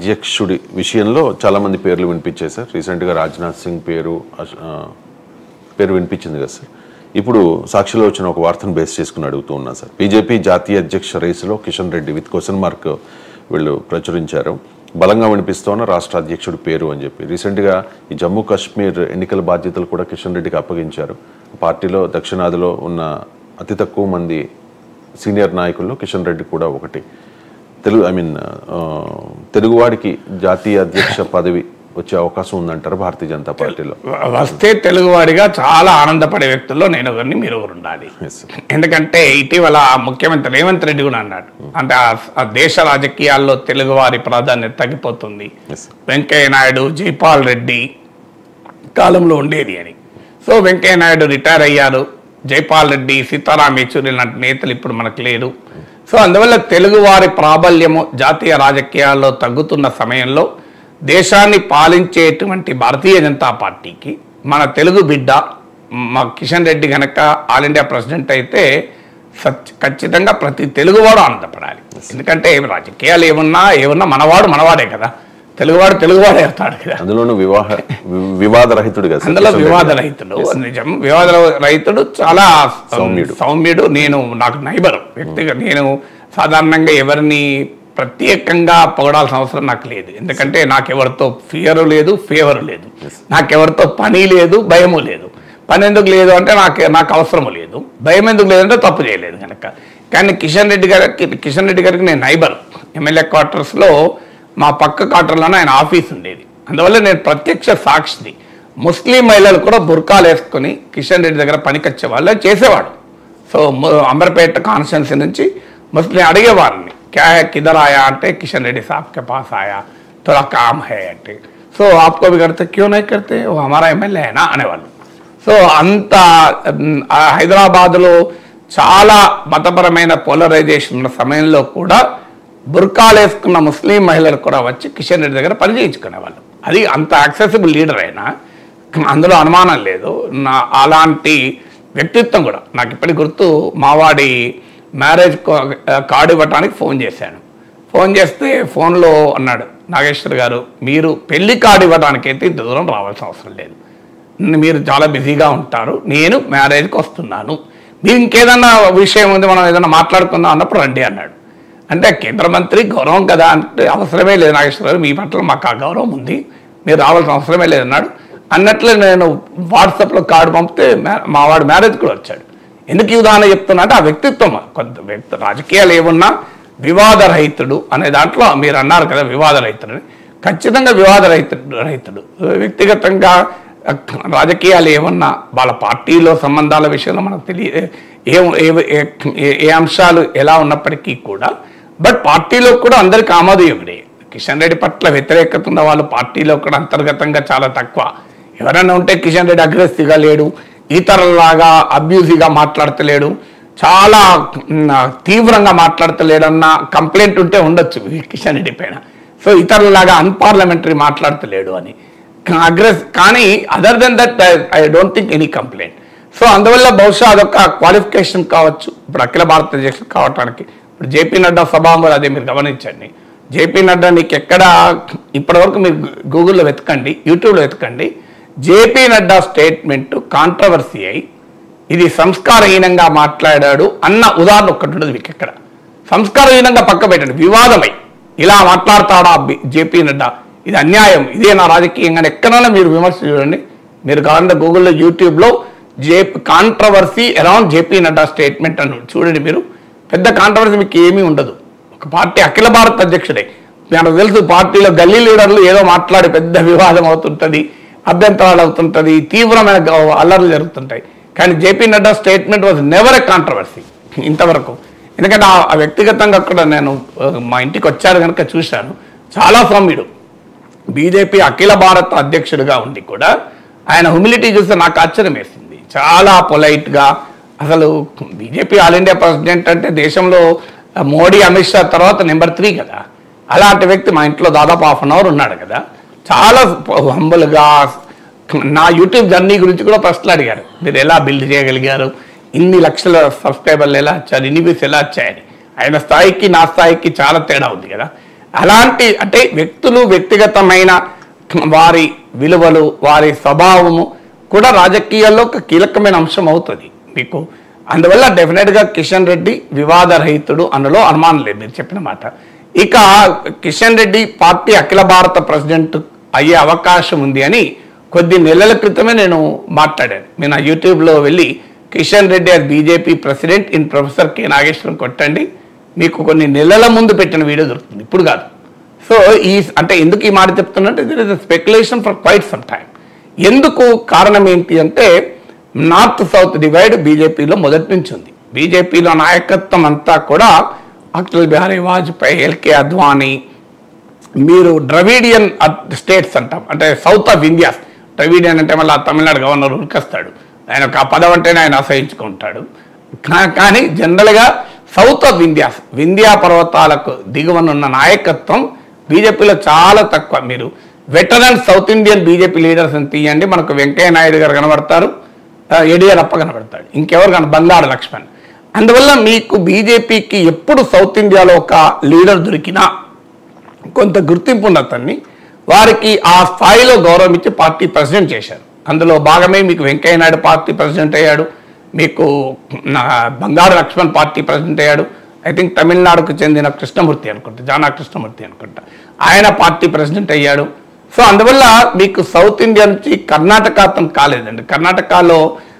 అధ్యక్షుడి విషయంలో చాలా మంది పేర్లు వినిపించాయి సార్ రీసెంట్గా రాజ్నాథ్ సింగ్ పేరు అశ్- ఆ, పేరు వినిపించింది కదా సార్ ఇప్పుడు సాక్షిలో వచ్చిన ఒక వార్తను బేస్ చేసుకుని అడుగుతూ ఉన్నా సార్ బీజేపీ జాతీయ అధ్యక్ష రేసులో Kishan Reddy with question mark వీళ్ళు ప్రచురించారు బలంగా వినిపిస్తోన్న రాష్ట్ర అధ్యక్షుడి పేరు అని చెప్పి రీసెంట్గా ఈ జమ్మూ కాశ్మీర్ ఎన్నికల బాధ్యతలు కూడా కిషన్ రెడ్డికి అప్పగించారు పార్టీలో దక్షిణాదిలో ఉన్న అతి తక్కువ మంది సీనియర్ నాయకుల్లో కిషన్ రెడ్డి కూడా ఒకటి తెలుగు ఐ మీన్ తెలుగువాడికి జాతీయ అధ్యక్ష పదవి వచ్చే అవకాశం ఉందంటారు భారతీయ జనతా పార్టీలో వస్తే తెలుగువాడిగా చాలా ఆనందపడే వ్యక్తుల్లో నేను ఒకరిని మీరు ఒకరు ఉండాలి Yes, sir. ఎందుకంటే ఇటీవల ముఖ్యమంత్రి రేవంత్ రెడ్డి కూడా అన్నాడు అంటే ఆ- ఆ దేశ రాజకీయాల్లో తెలుగువారి ప్రాధాన్యత తగ్గిపోతుంది Yes, sir. వెంకయ్య నాయుడు జైపాల్ రెడ్డి కాలంలో ఉండేది అని సో వెంకయ్య నాయుడు రిటైర్ అయ్యారు జైపాల్ రెడ్డి సీతారాం యేచూరి లాంటి నేతలు ఇప్పుడు మనకు లేరు సో అందువల్ల తెలుగువారి ప్రాబల్యము జాతీయ రాజకీయాల్లో తగ్గుతున్న సమయంలో దేశాన్ని పాలించేటువంటి భారతీయ జనతా పార్టీకి మన తెలుగు బిడ్డ మా కిషన్ రెడ్డి గనక ఆల్ ఇండియా ప్రెసిడెంట్ అయితే సచ్ ఖచ్చితంగా ప్రతి తెలుగువాడు ఆనందపడాలి ఎందుకంటే రాజకీయాలు ఏమున్నా ఏమున్నా మనవాడు మనవాడే కదా తెలుగువాడు తెలుగువాడే అవుతాడు కదా అందులోనూ వివాహ వి- వివాద రహితుడు కదా సార్ అందులో కిషన్ రెడ్డి వివాద గారు. రహితుడు నిజం వివాద రహితుడు చాలా సౌమ్యుడు. సౌమ్యుడు నేను నాకు నైబర్ వ్యక్తిగా నేను సాధారణంగా ఎవరిని ప్రత్యేకంగా పొగడాల్సిన అవసరం నాకు లేదు ఎందుకంటే నాకెవరితో ఫియర్ లేదు ఫేవర్ లేదు నాకెవరితో పని లేదు భయము లేదు పని ఎందుకు లేదు అంటే నాకు నాకు అవసరము లేదు భయం ఎందుకు లేదంటే తప్పు చేయలేదు కనుక కానీ కిషన్ రెడ్డి గారికి కిషన్ రెడ్డి గారికి నేను నైబర్ ఎమ్మెల్యే క్వార్టర్స్లో మా పక్క క్వార్టర్లోనే ఆయన ఆఫీస్ ఉండేది అందువల్ల నేను ప్రత్యక్ష సాక్షిని ముస్లిం మహిళలు కూడా బుర్కాలు వేసుకొని కిషన్ రెడ్డి దగ్గర పనికొచ్చే వాళ్ళు చేసేవాడు సో ము- అంబర్పేట కాన్స్టిట్యున్సీ నుంచి ముస్లిం అడిగేవారిని క్యా హై కిధర్ ఆయా అంటే కిషన్ రెడ్డి సాబ్ के पास आया थोड़ा काम है అంటే సో आपको भी करते क्यों नहीं करते वो हमारा ఎమ్మెల్యే है ना అనేవాళ్ళు సో అంత ఉమ్, ఆ హైదరాబాద్లో చాలా మతపరమైన పోలరైజేషన్ ఉన్న సమయంలో కూడా బుర్కాలు వేసుకున్న ముస్లిం మహిళలు కూడా వచ్చి కిషన్ రెడ్డి దగ్గర పని చేయించుకునేవాళ్ళు అది అంత యాక్సెసిబుల్ లీడర్ అయినా అందులో అనుమానం లేదు నా అలాంటి వ్యక్తిత్వం కూడా నాకు ఇప్పటికి గుర్తు మావాడి మ్యారేజ్ కార్డు ఇవ్వటానికి ఫోన్ చేశాను ఫోన్ చేస్తే ఫోన్లో అన్నాడు నాగేశ్వర్ గారు మీరు పెళ్లి కార్డు ఇవ్వడానికి అయితే ఇంత దూరం రావాల్సిన అవసరం లేదు మీరు చాలా బిజీగా ఉంటారు నేను మ్యారేజ్కి వస్తున్నాను మీరు ఇంకేదన్నా విషయం ఉంది మనం ఏదైనా మాట్లాడుకుందాం అన్నప్పుడు రండి అన్నాడు అంటే కేంద్ర మంత్రి గౌరవం కదా అంటే అవసరమే లేదు నాగేశ్వర గారు మీ పట్ల మాకు ఆ గౌరవం ఉంది మీరు రావాల్సిన అవసరమే లేదన్నాడు అన్నట్లే నేను వాట్సాప్లో కార్డు పంపితే మ్యా- మా వాడు మ్యారేజ్ కూడా వచ్చాడు ఎందుకు ఈ ఉదాహరణ చెప్తున్నా అంటే ఆ వ్యక్తిత్వం కొంత వ్యక్తి రాజకీయాలు ఏమున్నా వివాద రహితుడు అనే దాంట్లో మీరు అన్నారు కదా వివాద రహితుడు అని. ఖచ్చితంగా వివాద రహితుడు రహితుడు వ్యక్తిగతంగా రాజకీయాలు ఏమన్నా వాళ్ళ పార్టీలో సంబంధాల విషయంలో మనకు తెలియ ఏ ఏ- ఏ- ఏ అంశాలు ఎలా ఉన్నప్పటికీ కూడా బట్ పార్టీలో కూడా అందరికి ఆమోదయోగుడే కిషన్ రెడ్డి పట్ల వ్యతిరేకత ఉన్న వాళ్ళు పార్టీలో కూడా అంతర్గతంగా చాలా తక్కువ ఎవరైనా ఉంటే కిషన్ రెడ్డి అగ్రెసివ్గా లేడు ఇతరులలాగా అబ్యూసివ్గా మాట్లాడతలేడు చాలా మ్, తీవ్రంగా మాట్లాడతలేడన్న కంప్లైంట్ ఉంటే ఉండొచ్చు ఈ కిషన్ రెడ్డి పైన సో ఇతరులలాగా అన్పార్లమెంటరీ మాట్లాడతలేడు అని అగ్రెస్ కానీ other than that I don't think any complaint so అందువల్ల బహుశా అదొక క్వాలిఫికేషన్ కావచ్చు ఇప్పుడు అఖిల భారత అధ్యక్షులు కావటానికి ఇప్పుడు జేపీ నడ్డా సభాంగం అదే మీరు గమనించండి జేపీ నడ్డా నీకు ఎక్కడ ఇప్పటివరకు మీరు గూగుల్లో వెతకండి యూట్యూబ్లో వెతకండి జేపీ నడ్డా స్టేట్మెంట్ కాంట్రవర్సీ అయి ఇది సంస్కారహీనంగా మాట్లాడాడు అన్న ఉదాహరణ ఒక్కటి ఉండదు మీకు ఎక్కడ సంస్కారహీనంగా పక్క పెట్టండి వివాదమై ఇలా మాట్లాడతాడా బి- జేపీ నడ్డా ఇది అన్యాయం ఇదే నా రాజకీయంగా ఎక్కడైనా మీరు విమర్శ చూడండి మీరు కావాలంటే గూగుల్లో యూట్యూబ్లో జే controversy around JP Nadda statement అని చూడండి మీరు పెద్ద కాంట్రవర్సీ మీకు ఏమీ ఉండదు ఒక పార్టీ అఖిల భారత అధ్యక్షుడే మనకు తెలుసు పార్టీలో గల్లీ లీడర్లు ఏదో మాట్లాడి పెద్ద వివాదం అవుతుంటుంది అభ్యంతరాలు అవుతుంటుంది తీవ్రమైన గ- అల్లర్లు జరుగుతుంటాయి కానీ JP Nadda statement was never a controversy ఇంతవరకు ఎందుకంటే ఆ ఆ వ్యక్తిగతంగా కూడా నేను ఆ, మా ఇంటికి వచ్చారు కనుక చూశాను చాలా సౌమ్యుడు బీజేపీ అఖిల భారత అధ్యక్షుడిగా ఉండి కూడా ఆయన హ్యూమిలిటీ చూస్తే నాకు ఆశ్చర్యం వేసింది చాలా పొలైట్గా అసలు బీజేపీ ఆల్ ఇండియా ప్రెసిడెంట్ అంటే దేశంలో మోడీ అమిత్ షా తర్వాత నెంబర్ త్రీ కదా అలాంటి వ్యక్తి మా ఇంట్లో దాదాపు హాఫ్ అన్ అవర్ ఉన్నాడు కదా చాలా హంబుల్గా నా యూట్యూబ్ జర్నీ గురించి కూడా ప్రశ్నలు అడిగారు మీరు ఎలా బిల్డ్ చేయగలిగారు ఇన్ని లక్షల సబ్స్క్రైబర్లు ఎలా వచ్చారు ఇన్ని వ్యూస్ ఎలా వచ్చాయని ఆయన స్థాయికి నా స్థాయికి చాలా తేడా ఉంది కదా అలాంటి అంటే వ్యక్తులు వ్యక్తిగతమైన వారి విలువలు వారి స్వభావము కూడా రాజకీయాల్లో ఒక కీలకమైన అంశం అవుతుంది మీకు అందువల్ల డెఫినెట్గా కిషన్ రెడ్డి వివాదరహితుడు అందులో అనుమానం లేదు మీరు చెప్పిన మాట ఇక కిషన్ రెడ్డి పార్టీ అఖిల భారత ప్రెసిడెంట్ అయ్యే అవకాశం ఉంది అని కొద్ది నెలల క్రితమే నేను మాట్లాడాను నేను నా యూట్యూబ్లో వెళ్ళి Kishan Reddy as BJP president in professor K Nageshwaram కొట్టండి మీకు కొన్ని నెలల ముందు పెట్టిన వీడియో దొరుకుతుంది ఇప్పుడు కాదు సో ఈ అంటే ఎందుకు ఈ మాట చెప్తున్నట్టే there is speculation for quite some time ఎందుకు కారణం ఏంటి అంటే నార్త్ సౌత్ డివైడ్ బీజేపీలో మొదటి నుంచి ఉంది బీజేపీలో నాయకత్వం అంతా కూడా అటల్ బిహారీ వాజ్పేయి ఎల్కే అద్వానీ మీరు ద్రవిడియన్ స్టేట్స్ అంటాం అంటే సౌత్ ఆఫ్ ఇండియా ద్రవిడియన్ అంటే మళ్ళీ ఆ తమిళనాడు గవర్నర్ ఉరికొస్తాడు ఆయన ఒక ఆ పదం అంటేనే ఆయన అసహించుకుంటాడు కా- కానీ జనరల్గా సౌత్ ఆఫ్ ఇండియా వింధ్యా పర్వతాలకు దిగువనున్న నాయకత్వం బీజేపీలో చాలా తక్కువ మీరు veteran south Indian BJP leaders అని తీయండి మనకు వెంకయ్య నాయుడు గారు కనబడతారు ఆ, యడియూరప్ప కనబడతాడు ఇంకెవరు కన బంగారు లక్ష్మణ్ అందువల్ల మీకు బీజేపీకి ఎప్పుడు సౌత్ ఇండియాలో ఒక లీడర్ దొరికినా కొంత గుర్తింపు ఉన్న అతన్ని వారికి ఆ స్థాయిలో గౌరవం ఇచ్చి పార్టీ ప్రెసిడెంట్ చేశారు అందులో భాగమే మీకు వెంకయ్య నాయుడు పార్టీ ప్రెసిడెంట్ అయ్యాడు మీకు నా బంగారు లక్ష్మణ్ పార్టీ ప్రెసిడెంట్ అయ్యాడు ఐ థింక్ తమిళనాడుకు చెందిన కృష్ణమూర్తి అనుకుంటా జానా కృష్ణమూర్తి అనుకుంటా ఆయన పార్టీ ప్రెసిడెంట్ అయ్యాడు సో అందువల్ల మీకు సౌత్ ఇండియా నుంచి కర్ణాటక అతను కాలేదండి కర్ణాటకలో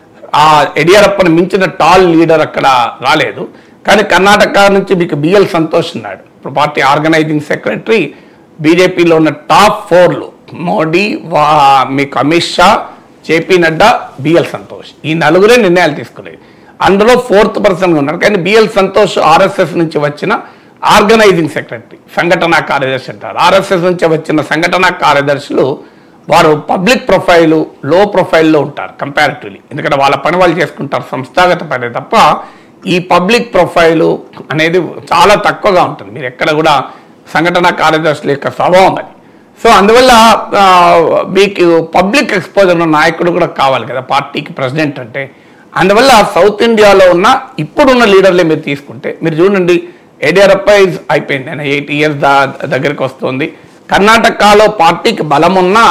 ఆ యడియూరప్పని మించిన టాల్ లీడర్ అక్కడ రాలేదు కానీ కర్ణాటక నుంచి మీకు బిఎల్ సంతోష్ ఉన్నాడు ఇప్పుడు పార్టీ ఆర్గనైజింగ్ సెక్రటరీ బీజేపీలో ఉన్న టాప్ ఫోర్లు మోడీ వా- మీకు అమిత్ షా జేపీ నడ్డా బిఎల్ సంతోష్ ఈ నలుగురే నిర్ణయాలు తీసుకునేది అందులో ఫోర్త్ పర్సన్గా ఉన్నారు కానీ బిఎల్ సంతోష్ ఆర్ఎస్ఎస్ నుంచి వచ్చిన ఆర్గనైజింగ్ సెక్రటరీ సంఘటనా కార్యదర్శి అంటారు ఆర్ఎస్ఎస్ నుంచి వచ్చిన సంఘటనా కార్యదర్శులు వారు పబ్లిక్ ప్రొఫైలు లో ప్రొఫైల్లో ఉంటారు కంపారిటివ్లీ ఎందుకంటే వాళ్ళ పని వాళ్ళు చేసుకుంటారు సంస్థాగత పని తప్ప ఈ పబ్లిక్ ప్రొఫైలు అనేది చాలా తక్కువగా ఉంటుంది మీరు ఎక్కడ కూడా సంఘటన కార్యదర్శుల యొక్క స్వభావం అది సో అందువల్ల ఆ, మీకు పబ్లిక్ ఎక్స్పోజర్ ఉన్న నాయకుడు కూడా కావాలి కదా పార్టీకి ప్రెసిడెంట్ అంటే అందువల్ల సౌత్ ఇండియాలో ఉన్న ఇప్పుడున్న లీడర్లే మీరు తీసుకుంటే మీరు చూడండి యడియూరప్ప ఇస్ అయిపోయింది ఆయన ఎయిట్ ఇయర్స్ దా దగ్గరికి వస్తుంది కర్ణాటకలో పార్టీకి బలం ఉన్నా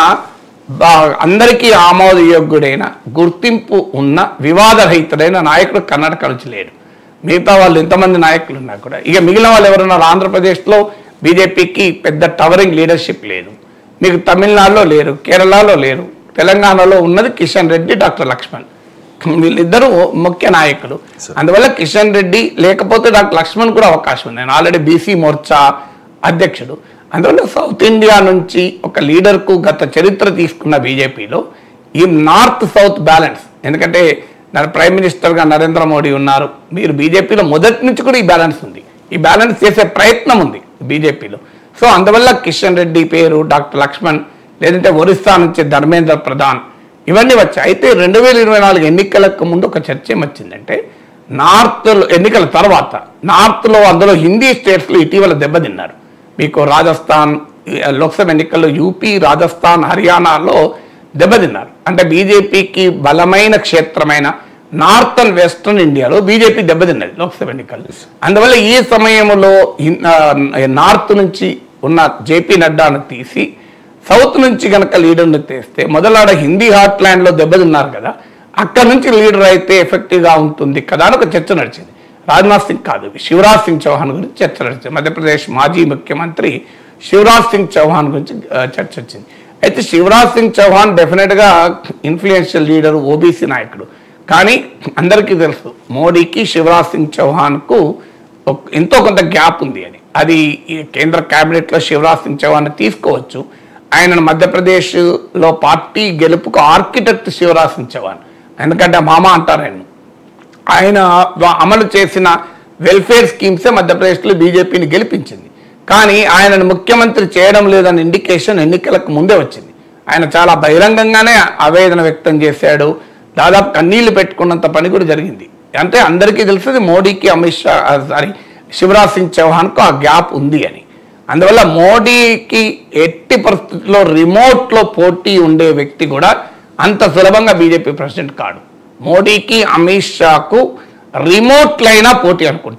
బా- అందరికీ ఆమోదయోగ్యుడైన గుర్తింపు ఉన్న వివాదరహితుడైన నాయకుడు కర్ణాటక నుంచి లేడు మిగతా వాళ్ళు ఎంతమంది నాయకులు ఉన్నా కూడా ఇక మిగిలిన వాళ్ళు ఎవరున్నారు ఆంధ్రప్రదేశ్లో బీజేపీకి పెద్ద టవరింగ్ లీడర్షిప్ లేదు మీకు తమిళనాడులో లేరు కేరళలో లేరు తెలంగాణలో ఉన్నది కిషన్ రెడ్డి డాక్టర్ లక్ష్మణ్ వీళ్ళిద్దరూ ముఖ్య నాయకులు అందువల్ల కిషన్ రెడ్డి లేకపోతే డాక్టర్ లక్ష్మణ్ కూడా అవకాశం ఉంది నేను ఆల్రెడీ బీసీ మోర్చా అధ్యక్షుడు అందువల్ల సౌత్ ఇండియా నుంచి ఒక లీడర్కు గత చరిత్ర తీసుకున్న బీజేపీలో ఈ నార్త్ సౌత్ బ్యాలెన్స్ ఎందుకంటే నా ప్రైమ్ మినిస్టర్గా నరేంద్ర మోడీ ఉన్నారు మీరు బీజేపీలో మొదటి నుంచి కూడా ఈ బ్యాలెన్స్ ఉంది ఈ బ్యాలెన్స్ చేసే ప్రయత్నం ఉంది బీజేపీలో సో అందువల్ల కిషన్ రెడ్డి పేరు డాక్టర్ లక్ష్మణ్ లేదంటే ఒరిస్సా నుంచి ధర్మేంద్ర ప్రధాన్ ఇవన్నీ వచ్చాయి అయితే రెండు వేల ఇరవై నాలుగు ఎన్నికలకు ముందు ఒక చర్చ ఏమొచ్చిందంటే నార్త్ ఎన్నికల తర్వాత నార్త్లో అందులో హిందీ స్టేట్స్లో ఇటీవల దెబ్బతిన్నారు మీకు రాజస్థాన్ ఆ, లోక్సభ ఎన్నికల్లో యూపీ రాజస్థాన్ హర్యానాలో దెబ్బతిన్నారు అంటే బీజేపీకి బలమైన క్షేత్రమైన నార్త్ అండ్ వెస్ట్రన్ ఇండియాలో బీజేపీ దెబ్బతిన్నది లోక్సభ ఎన్నికలు అందువల్ల ఈ సమయంలో ఇన్- ఆ, నార్త్ నుంచి ఉన్న జేపీ నడ్డాను తీసి సౌత్ నుంచి కనుక లీడర్ని తెస్తే మొదలాడ హిందీ హార్ట్ ల్యాండ్లో దెబ్బతిన్నారు కదా అక్కడ నుంచి లీడర్ అయితే ఎఫెక్టివ్గా ఉంటుంది కదా అని ఒక చర్చ నడిచింది రాజ్నాథ్ సింగ్ కాదు శివరాజ్ సింగ్ చౌహాన్ గురించి చర్చ నడిచింది మధ్యప్రదేశ్ మాజీ ముఖ్యమంత్రి శివరాజ్ సింగ్ చౌహాన్ గురించి ఆ, చర్చ వచ్చింది అయితే శివరాజ్ సింగ్ చౌహాన్ డెఫినెట్గా ఇన్ఫ్లుయెన్షియల్ లీడర్ ఓబీసీ నాయకుడు కానీ అందరికీ తెలుసు మోడీకి శివరాజ్ సింగ్ చౌహాన్కు ఒక- ఎంతో కొంత గ్యాప్ ఉంది అని అది ఈ కేంద్ర కేబినెట్లో శివరాజ్ సింగ్ చౌహాన్ తీసుకోవచ్చు ఆయనను మధ్యప్రదేశ్లో పార్టీ గెలుపుకు ఆర్కిటెక్ట్ శివరాజ్ సింగ్ చౌహాన్ ఎందుకంటే మామ అంటారు ఆయన ఆయన వ- అమలు చేసిన వెల్ఫేర్ స్కీమ్సే మధ్యప్రదేశ్లో బీజేపీని గెలిపించింది కానీ ఆయనను ముఖ్యమంత్రి చేయడం లేదన్న ఇండికేషన్ ఎన్నికలకు ముందే వచ్చింది ఆయన చాలా బహిరంగంగానే ఆవేదన వ్యక్తం చేశాడు దాదాపు కన్నీళ్లు పెట్టుకున్నంత పని కూడా జరిగింది అంటే అందరికీ తెలుస్తుంది మోడీకి అమిత్ షా సారీ శివరాజ్ సింగ్ చౌహాన్కు ఆ గ్యాప్ ఉంది అని అందువల్ల మోడీకి ఎట్టి పరిస్థితుల్లో రిమోట్లో పోటీ ఉండే వ్యక్తి కూడా అంత సులభంగా బీజేపీ ప్రెసిడెంట్ కాడు మోడీకి అమిత్ షాకు రిమోట్లైనా పోటీ అనుకుంటే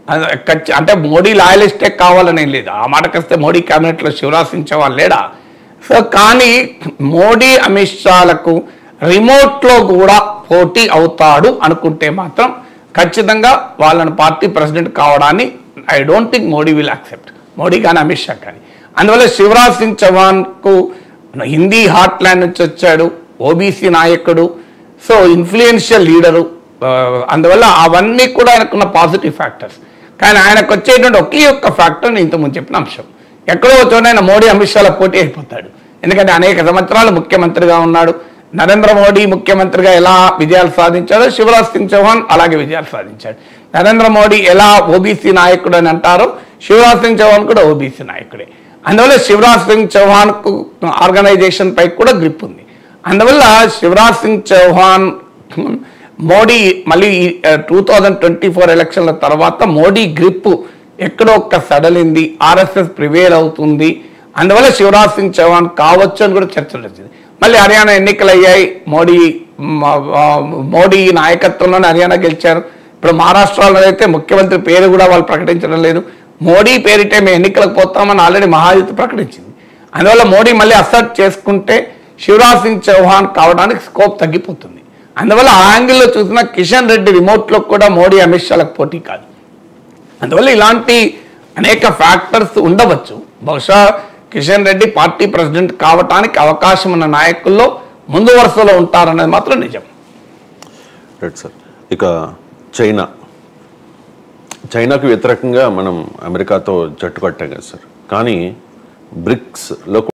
అది ఖచ్చి- అంటే మోడీ లాయలిస్టే కావాలని ఏం లేదు ఆ మాటకొస్తే మోడీ క్యాబినెట్లో శివరాజ్ సింగ్ చౌహాన్ లేడా సో కానీ మోడీ అమిత్ షాలకు రిమోట్లో కూడా పోటీ అవుతాడు అనుకుంటే మాత్రం ఖచ్చితంగా వాళ్ళని పార్టీ ప్రెసిడెంట్ కావడాన్ని I don't think Modi will accept Modi కానీ అమిత్ షా కానీ అందువల్ల శివరాజ్ సింగ్ చౌహాన్కు హిందీ హార్ట్ ల్యాండ్ నుంచి వచ్చాడు ఓబీసీ నాయకుడు సో ఇన్ఫ్లుయెన్షియల్ లీడరు ఆ, అందువల్ల అవన్నీ కూడా ఆయనకున్న పాజిటివ్ ఫ్యాక్టర్స్ కానీ ఆయనకు వచ్చేటువంటి ఒకే ఒక్క ఫ్యాక్టర్ నేను ఇంతకుముందు చెప్పిన అంశం ఎక్కడో ఒక చోట ఆయన మోడీ అమిత్ షాల పోటీ అయిపోతాడు ఎందుకంటే అనేక సంవత్సరాలు ముఖ్యమంత్రిగా ఉన్నాడు నరేంద్ర మోడీ ముఖ్యమంత్రిగా ఎలా విజయాలు సాధించాడో శివరాజ్ సింగ్ చౌహాన్ అలాగే విజయాలు సాధించాడు నరేంద్ర మోడీ ఎలా ఓబీసీ నాయకుడు అని అంటారో శివరాజ్ సింగ్ చౌహాన్ కూడా ఓబీసీ నాయకుడే అందువల్ల శివరాజ్ సింగ్ చౌహాన్కు ఆర్గనైజేషన్ పై కూడా గ్రిప్ ఉంది అందువల్ల శివరాజ్ సింగ్ చౌహాన్ మోడీ మళ్ళీ టూ థౌజండ్ ట్వంటీ ఫోర్ ఎలక్షన్ల తర్వాత మోడీ గ్రిప్ ఎక్కడో ఒక్క సడలింది ఆర్ఎస్ఎస్ ప్రివేల్ అవుతుంది అందువల్ల శివరాజ్ సింగ్ చౌహాన్ కావచ్చు అని కూడా చర్చలు వచ్చింది మళ్ళీ హర్యానా ఎన్నికలు అయ్యాయి మోడీ మ- ఆ, మోడీ నాయకత్వంలోనే హర్యానా గెలిచారు ఇప్పుడు మహారాష్ట్రలో అయితే ముఖ్యమంత్రి పేరు కూడా వాళ్ళు ప్రకటించడం లేదు మోడీ పేరిటే మేము ఎన్నికలకు పోతామని ఆల్రెడీ మహాయుతి ప్రకటించింది అందువల్ల మోడీ మళ్ళీ అసర్ట్ చేసుకుంటే శివరాజ్ సింగ్ చౌహాన్ కావడానికి స్కోప్ తగ్గిపోతుంది అందువల్ల ఆ యాంగిల్లో చూసిన కిషన్ రెడ్డి రిమోట్లో కూడా మోడీ అమిత్ షాలకు పోటీ కాదు అందువల్ల ఇలాంటి అనేక ఫ్యాక్టర్స్ ఉండవచ్చు బహుశా కిషన్ రెడ్డి పార్టీ ప్రెసిడెంట్ కావటానికి అవకాశం ఉన్న నాయకుల్లో ముందు వరుసలో ఉంటారనేది మాత్రం నిజం రైట్ సార్ ఇక చైనా చైనాకు వ్యతిరేకంగా మనం అమెరికాతో జట్టు కట్టాం కదా సార్ కానీ బ్రిక్స్లో